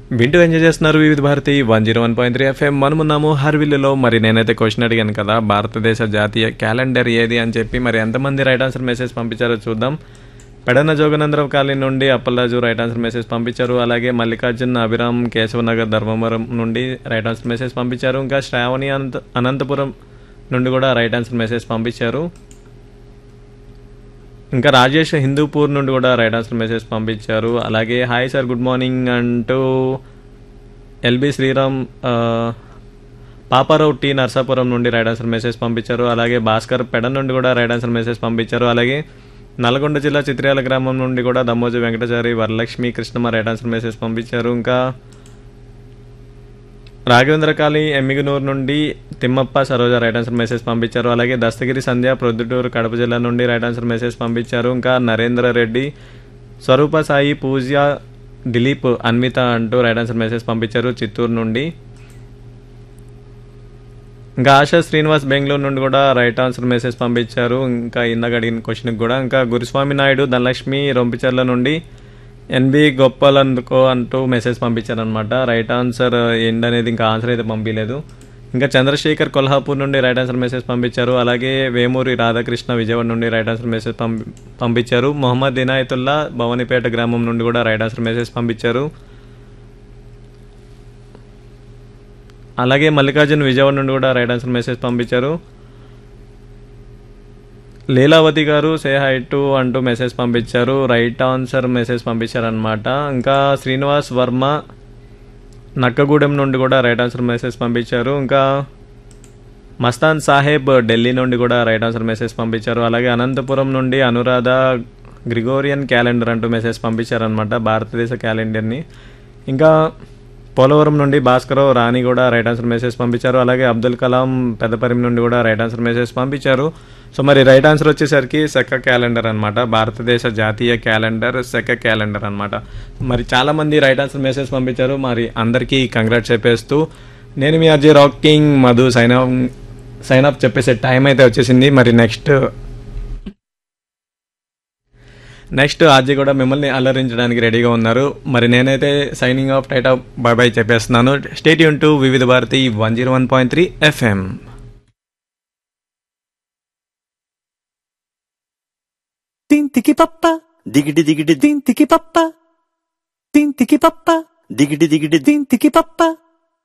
వింటూ ఎంజాయ్ చేస్తున్నారు Vividh Bharati one zero one point three F M మనమున్నాము హర్విల్లులో మరి నేనైతే క్వశ్చన్ అడిగాను కదా భారతదేశ జాతీయ క్యాలెండర్ ఏది అని చెప్పి మరి ఎంతమంది రైట్ ఆన్సర్ మెసేజ్ పంపించారో చూద్దాం పెడన జోగనందరావు కాలనీ నుండి అప్పల్లాజు రైట్ ఆన్సర్ మెసేజ్ పంపించారు అలాగే మల్లికార్జున్ అభిరామ్ కేశవనగర్ ధర్మవరం నుండి రైట్ ఆన్సర్ మెసేజ్ పంపించారు ఇంకా శ్రావణి అనంత అనంతపురం నుండి కూడా రైట్ ఆన్సర్ మెసేజ్ పంపించారు ఇంకా రాజేష్ హిందూపూర్ నుండి కూడా రైట్ ఆన్సర్ మెసేజ్ పంపించారు అలాగే హాయ్ సార్ గుడ్ మార్నింగ్ అంటూ ఎల్బి శ్రీరామ్ ఆ, పాపారావు టి నర్సాపురం నుండి రైట్ ఆన్సర్ మెసేజ్ పంపించారు అలాగే భాస్కర్ పెడ నుండి కూడా రైట్ ఆన్సర్ మెసేజ్ పంపించారు అలాగే నల్గొండ జిల్లా చిత్ర్యాల గ్రామం నుండి కూడా Dammoju Venkatachari Varalakshmi Krishnamma right answer message పంపించారు ఇంకా రాఘవేంద్ర కాళీ ఎమ్మిగనూరు నుండి Thimmappa Saroja right answer message పంపించారు అలాగే దస్తగిరి సంధ్య ప్రొద్దుటూరు కడప జిల్లా నుండి రైట్ ఆన్సర్ మెసేజ్ పంపించారు ఇంకా నరేంద్ర రెడ్డి స్వరూప సాయి పూజ దిలీప్ అన్విత అంటూ రైట్ ఆన్సర్ మెసేజ్ పంపించారు చిత్తూరు నుండి ఇంకా ఆశా శ్రీనివాస్ బెంగళూరు నుండి కూడా రైట్ ఆన్సర్ మెసేజ్ పంపించారు ఇంకా ఇందాక అడిగిన క్వశ్చన్కి కూడా ఇంకా గురుస్వామి నాయుడు ధనలక్ష్మి రొంపిచర్ల నుండి ఎన్బి గొప్పలందుకో అంటూ మెసేజ్ పంపించారనమాట రైట్ ఆన్సర్ ఏంటనేది ఇంకా ఆన్సర్ అయితే పంపించలేదు ఇంకా చంద్రశేఖర్ కొల్హాపూర్ నుండి రైట్ ఆన్సర్ మెసేజ్ పంపించారు అలాగే వేమూరి రాధాకృష్ణ విజయవాడ నుండి రైట్ ఆన్సర్ మెసేజ్ పంపి పంపించారు మొహమ్మద్ ఇనాయతుల్లా భవనిపేట గ్రామం నుండి కూడా రైట్ ఆన్సర్ మెసేజ్ పంపించారు అలాగే మల్లికార్జున్ విజయవాడ నుండి కూడా రైట్ ఆన్సర్ మెసేజ్ పంపించారు Leelavathi garu say hi to అంటూ మెసేజ్ పంపించారు రైట్ ఆన్సర్ మెసేజ్ పంపించారనమాట ఇంకా శ్రీనివాస్ వర్మ నక్కగూడెం నుండి కూడా రైట్ ఆన్సర్ మెసేజ్ పంపించారు ఇంకా మస్తాన్ సాహెబ్ ఢిల్లీ నుండి కూడా రైట్ ఆన్సర్ మెసేజ్ పంపించారు అలాగే అనంతపురం నుండి అనురాధ గ్రిగోరియన్ క్యాలెండర్ అంటూ మెసేజ్ పంపించారనమాట భారతదేశ క్యాలెండర్ని ఇంకా పోలవరం నుండి భాస్కరరావు రాణి కూడా రైట్ ఆన్సర్ మెసేజ్ పంపించారు అలాగే అబ్దుల్ కలాం పెద్దపరిమి నుండి కూడా రైట్ ఆన్సర్ మెసేజ్ పంపించారు సో మరి రైట్ ఆన్సర్ వచ్చేసరికి సెక్క క్యాలెండర్ అనమాట భారతదేశ జాతీయ క్యాలెండర్ సెక్క క్యాలెండర్ అనమాట మరి చాలా మంది రైట్ ఆన్సర్ మెసేజ్ పంపించారు మరి అందరికీ కంగ్రాట్ చెప్పేస్తూ నేను మీ R J rocking Madhu sign off sign off చెప్పేసే టైం అయితే వచ్చేసింది మరి నెక్స్ట్ నెక్స్ట్ ఆర్జీ కూడా మిమ్మల్ని అలరించడానికి రెడీగా ఉన్నారు మరి నేనైతే సైనింగ్ ఆఫ్ టైట్ ఆఫ్ బై బై చెప్పేస్తున్నాను స్టేట్ యూన్ to Vividh Bharati one zero one point three F M తింతికి పప్ప దిగిటి దిగిటి తింతికి పప్ప తింతికి పప్ప దిగిటి దిగిటి తింతికి పప్ప